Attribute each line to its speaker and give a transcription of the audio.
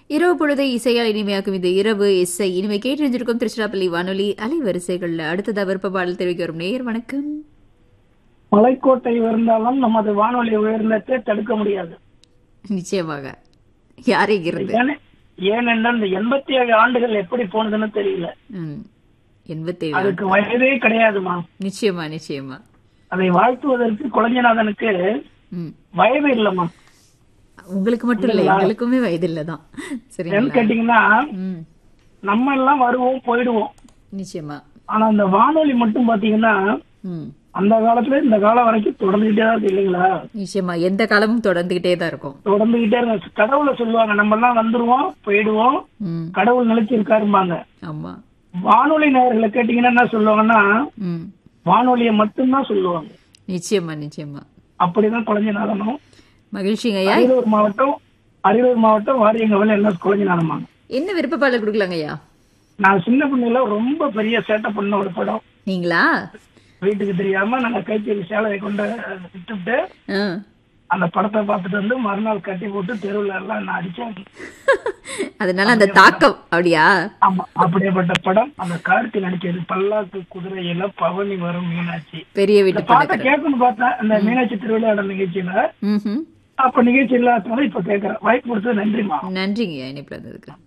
Speaker 1: இரவு பொழுதை இசையால் இனிமையாக்கும் இந்த இரவு இசை இனிமை கேட்டிருந்திருக்கும் திருச்சிராப்பள்ளி வானொலி அலைவரிசைகள்ல அடுத்ததா விருப்ப பாடல் தெரிவிக்க வரும் நேயர் வணக்கம்
Speaker 2: மலைக்கோட்டை உயர்ந்தாலும் நமது வானொலி உயர்ந்தத்தை தடுக்க முடியாது
Speaker 1: நிச்சயமாக யாரை இருந்து
Speaker 2: ஏனெ- ஏனென்றால் இந்த எண்பத்தி ஏழு ஆண்டுகள் எப்படி போனதுன்னு தெரியல
Speaker 1: ம் எண்பத்தேழு
Speaker 2: அதுக்கு வயதே கிடையாதுமா
Speaker 1: நிச்சயமா நிச்சயமா
Speaker 2: அதை வாழ்த்துவதற்கு குழந்தைநாதனுக்கு
Speaker 1: ம்
Speaker 2: வயது இல்லம்மா
Speaker 1: உங்களுக்கு மட்டும் இல்லை எங்களுக்குமே வயது இல்லதான்
Speaker 2: ஏன்னு
Speaker 1: சரிங்களா
Speaker 2: கேட்டீங்கன்னா
Speaker 1: ம்
Speaker 2: நம்ம எல்லாம் வருவோம் போயிடுவோம்
Speaker 1: நிச்சயமா
Speaker 2: ஆனா அந்த வானொலி மட்டும் பாத்தீங்கன்னா
Speaker 1: ம்
Speaker 2: அந்த காலத்துல இந்த காலம் வரைக்கும் தொடர்ந்துகிட்டே தான் இருக்கு இல்லைங்களா
Speaker 1: நிச்சயமா எந்த காலமும் தொடர்ந்துகிட்டே தான் இருக்கும்
Speaker 2: தொடர்ந்துகிட்டே இருக்கு கடவுளை சொல்லுவாங்க நம்ம எல்லாம் வந்துருவோம் போயிடுவோம்
Speaker 1: ம்
Speaker 2: கடவுள் நிலைச்சிருக்காரும்பாங்க
Speaker 1: ஆமா
Speaker 2: வானொலி நேயர்களை கேட்டீங்கன்னா என்ன சொல்லுவாங்கன்னா
Speaker 1: ம்
Speaker 2: வானொலியை மட்டும்தான் சொல்லுவாங்க
Speaker 1: நிச்சயமா நிச்சயமா
Speaker 2: அப்படிதான் குழந்தைநாதனும்
Speaker 1: மகிழ்ச்சிங்க ஐயா
Speaker 2: அரியலூர் மாவட்டம் அரியலூர் மாவட்டம் வாரியங்கவல் என்ன குழந்தைநாதமாங்க
Speaker 1: என்ன விருப்ப பாடல் கொடுக்கலாங்க ஐயா
Speaker 2: நான் சின்ன பிள்ளைல ரொம்ப பெரிய சேட்டை பண்ண ஒரு படம்
Speaker 1: நீங்களா
Speaker 2: வீட்டுக்கு தெரியாம நாங்க கைத்தறி சேலையை கொண்டு விட்டுட்டு
Speaker 1: ஆ.
Speaker 2: அந்த படத்தை பார்த்துட்டு வந்து மறுநாள் கட்டி போட்டு தெருவுல எல்லாம் நான் அடிச்சேன்
Speaker 1: அதனால அந்த தாக்கம் அப்படியா
Speaker 2: ஆமா அப்படியேப்பட்ட படம் அந்த கார்த்தி நடிச்சது பல்லாக்கு குதிரையில பவனி வரும் மீனாட்சி
Speaker 1: பெரிய
Speaker 2: இந்த
Speaker 1: வீட்டு
Speaker 2: பாட்டை
Speaker 1: பணக்காரர்
Speaker 2: கேட்கணும்னு பார்த்தேன் அந்த மீனாட்சி திருவிளையாட நிகழ்ச்சியில
Speaker 1: ம்ஹும்.
Speaker 2: அப்ப நிகழ்ச்சி இல்லாதனால இப்ப கேட்கறேன் வாய்ப்பு கொடுத்தது நன்றிமா
Speaker 1: நன்றிங்க ஐயா இணைப்பில் இருந்ததுக்கு